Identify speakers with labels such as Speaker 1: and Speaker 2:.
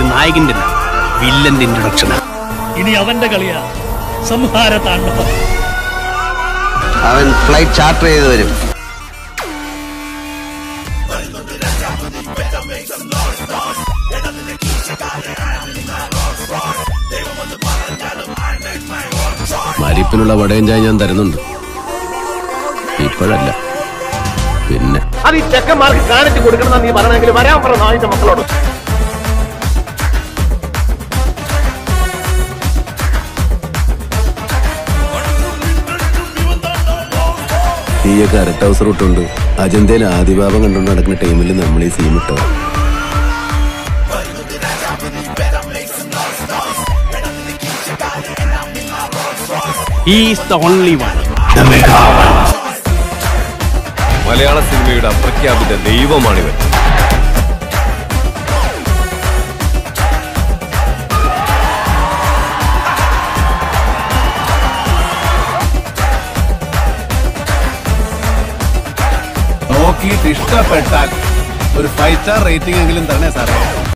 Speaker 1: നായകന്റെ അല്ല വില്ലന്റെ ഇൻട്രൊഡക്ഷനാണ്
Speaker 2: ഇനി അവന്റെ കളിയാ സംഹാര താണ്ഡവം
Speaker 3: അവൻ ഫ്ലൈറ്റ് ചാർട്ടർ ചെയ്ത് വരും
Speaker 4: മരിപ്പിനുള്ള വടയും ചായ ഞാൻ തരുന്നുണ്ട് ഇപ്പോഴല്ല പിന്നെ
Speaker 5: അത് ഈ ചെക്കന്മാർക്ക് കാണിച്ചു കൊടുക്കണം നീ പറയണമെങ്കിൽ വരാൻ പറഞ്ഞ നായിന്റെ മക്കളോട്
Speaker 4: നീയൊക്കെ അരട്ട ഹൗസ് റൂട്ടുണ്ട് അജന്തയിൽ ആദിഭാവം കണ്ടുകൊണ്ട് നടക്കുന്ന ടീമിൽ നമ്മൾ ഈ സീം ഇട്ടത്
Speaker 1: ഈസ് ദ ഓൺലി വൺ
Speaker 6: മലയാള സിനിമയുടെ അപ്രഖ്യാപിത ദൈവമാണിവൻ
Speaker 4: നോക്കിയിട്ട് ഇഷ്ടപ്പെട്ടാൽ ഒരു ഫൈവ് സ്റ്റാർ റേറ്റിംഗ് എങ്കിലും തരണേ സാറേ